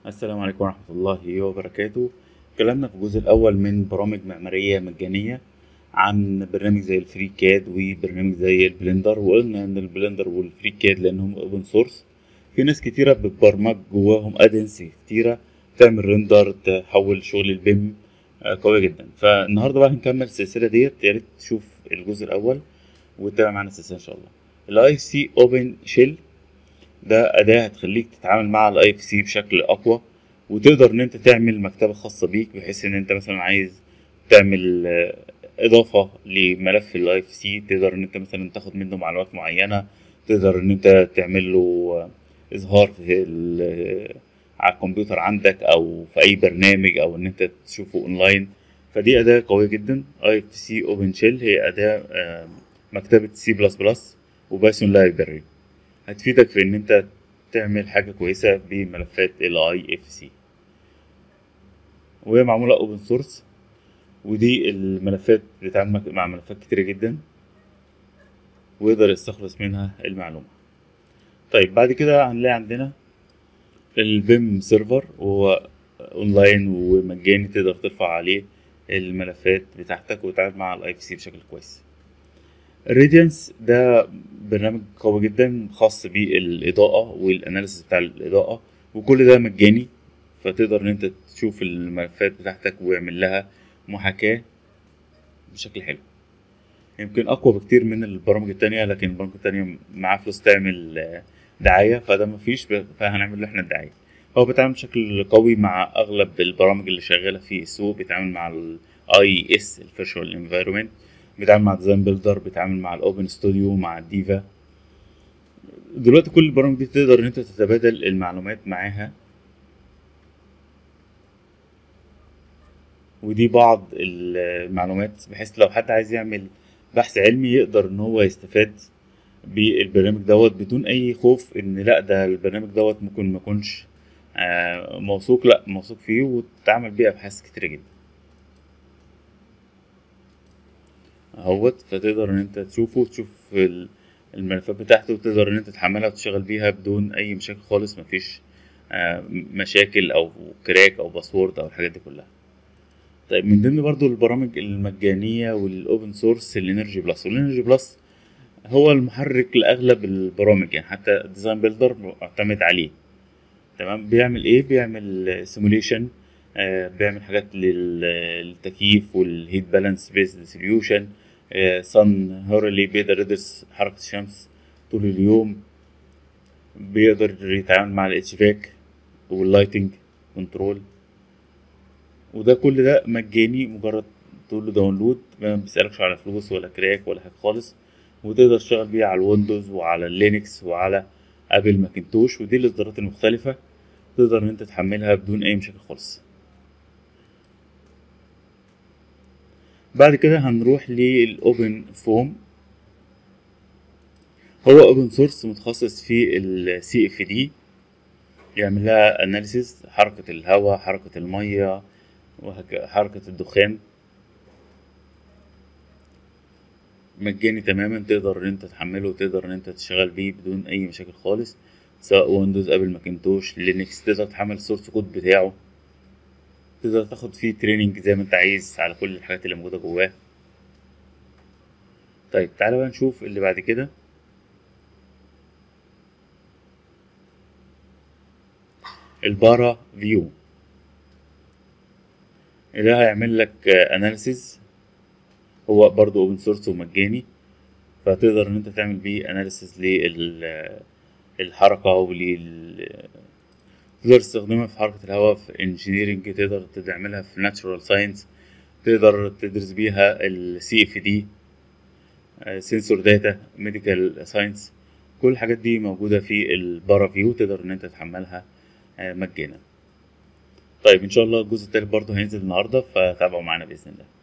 السلام عليكم ورحمة الله وبركاته اتكلمنا في الجزء الأول من برامج معمارية مجانية عن برنامج زي الفري كاد وبرنامج زي البلندر وقلنا إن البلندر والفري كاد لأنهم أوبن سورس في ناس كتيرة بتبرمج جواهم أدنس كتيرة تعمل ريندر تحول شغل البيم آه، قوية جدا فالنهاردة بقى هنكمل السلسلة ديت يا ريت تشوف الجزء الأول وتتابع معانا السلسلة إن شاء الله الاي سي اوبن شيل ده أداة هتخليك تتعامل مع الاي اف سي بشكل أقوى وتقدر إن أنت تعمل مكتبة خاصة بيك بحيث إن أنت مثلا عايز تعمل آه، إضافة لملف الاي اف سي تقدر إن أنت مثلا تاخد منه معلومات معينة تقدر إن أنت تعمل له آه، إظهار في ال- على الكمبيوتر عندك أو في أي برنامج أو إن أنت تشوفه أونلاين فدي أداة قوية جدا اي اف سي اوبن شيل هي أداة آه، مكتبة سي بلس بلس وبايثون لايبراري هتفيدك في ان انت تعمل حاجة كويسة بملفات ال IFC وهي معمولة اوبن سورس ودي الملفات بتتعامل مع ملفات كتيرة جدا ويقدر يستخلص منها المعلومة طيب بعد كده هنلاقي عندنا البيم سيرفر وهو اونلاين ومجاني تقدر ترفع عليه الملفات بتاعتك وتتعامل مع الاي سي بشكل كويس الراديانس ده برنامج قوي جدا خاص بالإضاءة والأناليسيس بتاع الإضاءة وكل ده مجاني فتقدر إن أنت تشوف الملفات بتاعتك ويعمل لها محاكاة بشكل حلو يمكن أقوى بكتير من البرامج التانية لكن البرامج التانية معاه فلوس تعمل آه، دعاية فده مفيش ب- فهنعمل له احنا الدعاية هو بيتعامل بشكل قوي مع أغلب البرامج اللي شغالة في السوق بيتعامل مع ال IES ال Virtual Environment بيتعامل مع ديزاين بيلدر بيتعامل مع الاوبن ستوديو مع الديفا دلوقتي كل البرامج دي تقدر ان انت تتبادل المعلومات معاها ودي بعض المعلومات بحيث لو حد عايز يعمل بحث علمي يقدر ان هو يستفاد بالبرنامج دوت بدون اي خوف ان لا ده البرنامج دوت ممكن ما يكونش آه، موثوق لا موثوق فيه وتعمل بيه ابحاث كتيرة جدا اهوت فتقدر ان انت تشوفه وتشوف ال- الملفات بتاعته وتقدر ان انت تحملها وتشتغل بيها بدون اي مشاكل خالص مفيش آه، مشاكل او كراك او باسورد او الحاجات دي كلها طيب من ضمن برضو البرامج المجانية والاوبن سورس الانرجي بلس والانرجي بلس هو المحرك لاغلب البرامج يعني حتى ديزاين بيلدر معتمد عليه تمام بيعمل ايه بيعمل سيموليشن بيعمل حاجات لل- للتكييف والهيت بالانس بيست سوليوشن صن هورلي بيقدر يدرس حركة الشمس طول اليوم بيقدر يتعامل مع الاتش فاك واللايتنج كنترول وده كل ده مجاني مجرد تقول له داونلود ما بيسألكش على فلوس ولا كراك ولا حاجة خالص وتقدر تشتغل بيه على الويندوز وعلى اللينكس وعلى ابل ماكنتوش ودي الاصدارات المختلفة تقدر ان انت تحملها بدون اي مشاكل خالص بعد كده هنروح للاوبن فوم هو اوبن سورس متخصص في السي اف دي يعمل لها اناليسيس حركة الهواء حركة المية وهك- حركة الدخان مجاني تماما تقدر ان انت تحمله وتقدر ان انت تشتغل بيه بدون اي مشاكل خالص سواء ويندوز ابل ماكنتوش لينكس تقدر تحمل السورس كود بتاعه تقدر تاخد فيه تريننج زي ما انت عايز على كل الحاجات اللي موجودة جواه طيب تعالى بقى نشوف اللي بعد كده البارا فيو ده هيعمل لك اناليسيز هو برضو اوبن سورس ومجاني فتقدر ان انت تعمل بيه اناليسيز للحركة ولل تقدر تستخدمها في حركة الهواء في انجينيرنج تقدر تعملها في ناتشورال ساينس تقدر تدرس بيها السي اف دي سنسور داتا ميديكال ساينس كل الحاجات دي موجودة في البارا فيو تقدر ان انت تحملها آه، مجانا طيب ان شاء الله الجزء التالت برضه هينزل النهارده فتابعوا معانا باذن الله